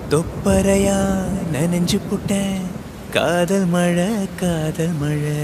தொப்பரையா நனைஞ்சு புட்டேன் காதல் மழை காதல் மழை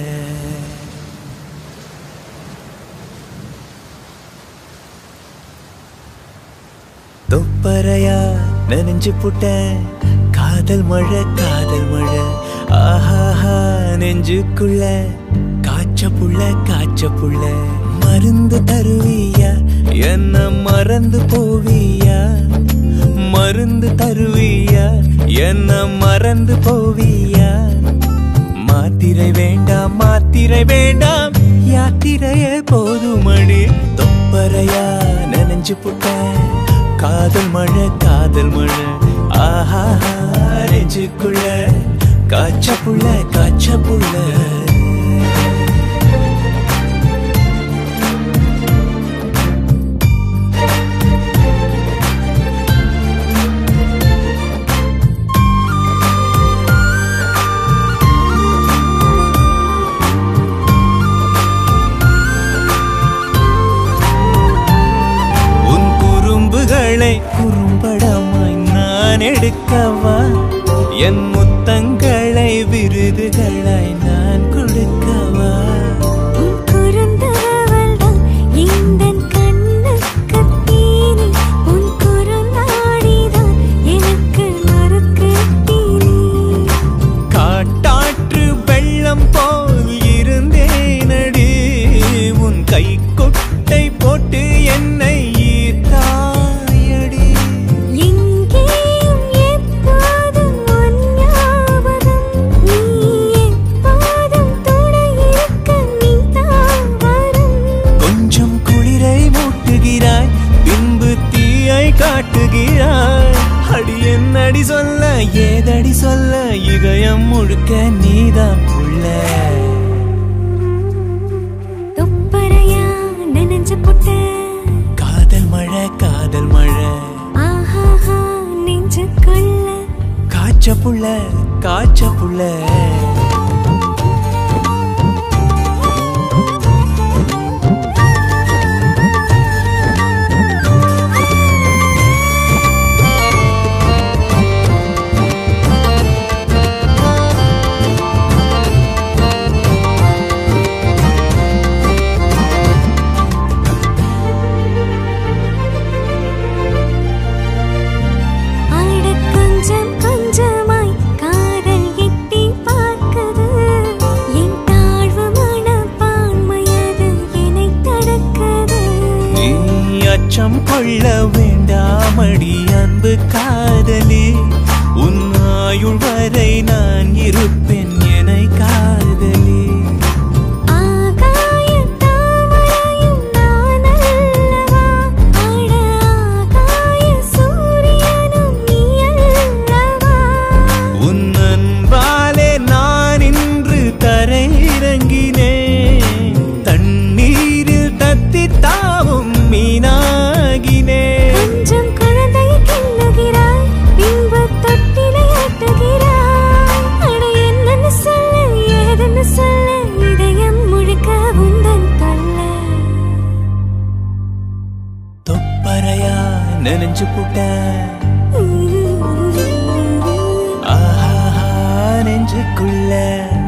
தொப்பரையா நனைஞ்சு புட்டேன் காதல் மழை காதல் மழை ஆஹாஹா நெஞ்சுக்குள்ள காய்ச்ச புள்ள காய்ச்ச புள்ள மருந்து தருவியா என்ன மறந்து போவியா மருந்து தருவியா என்ன மறந்து போவியா மாத்திரை வேண்டாம் மாத்திரை வேண்டாம் யாத்திரையே போதுமடி தொப்பரையா நனைஞ்சு புட்டேன் காதல் மழை காதல் மழை ஆஹா நெஞ்சுக்குள்ள காய்ச்ச புள்ள காய்ச்ச புள்ள உன் குறும்புகளை குறும்படமாய் நான் எடுக்கவா என் முத்தங்களை விருதுகளாய் நான் கொடுக்கவா உன் குறுந்தவள்தான் எந்தன் கண்ணுக்குத் தீனி. உன் குறுநாடிதான் எனக்கு நறுக்குத் தீனி. காட்டாற்று வெள்ளம் போல் இருந்தேனடி உன் கை கொட்டை போட்டு என்னை ஈர்த்தாயடி எங்கேயும் எப்போதும் உன் ஞாபகம். நீ எப்போதும் துணை இருக்க நீ தாவரம். கொஞ்சம் குளிரை மூட்டுகிறாய் பின்பு தீயை காட்டுகிறாய் அடி என்னடி சொல்ல ஏதடி சொல்ல இதயம் முழுக்க நீதான் உள்ள தொப்பரையா நனைஞ்சு புட்ட காதல் மழை காதல் மழை ஆஹாஹா நெஞ்சுக்குள்ள காய்ச்ச புள்ள காய்ச்ச புள்ள ஆட கொஞ்சம் கொஞ்சமாய் காதல் எட்டி பார்க்குது என் தாழ்வு மனப்பான்மையது என்னை தடுக்குது நீ அச்சம் கொள்ள வேண்டாமடி அன்பு காதலி உன் ஆயுள் வரை நான் இருப்பேன் என காதலி ஆகாய தாமரையும் நான் அல்லவா ஆட ஆகாய சூரியனும் நீ அல்லவா உன் அன்பாலே நான் இன்று தரை இறங்கினேன் தண்ணீரில் தத்தி தாவும் மீனாகினேன் கொஞ்சம் குழந்தை கிள்ளுகிறாய் பின்பு தொட்டிலை ஆட்டுகிறாய் அட என்னன்னு சொல்ல ஏதுன்னு சொல்ல இதயம் முழுக்க உந்தன் தொல்லை தொப்பரையா நனைஞ்சு புட்டேன் ஆஹா நெஞ்சுக்குள்ள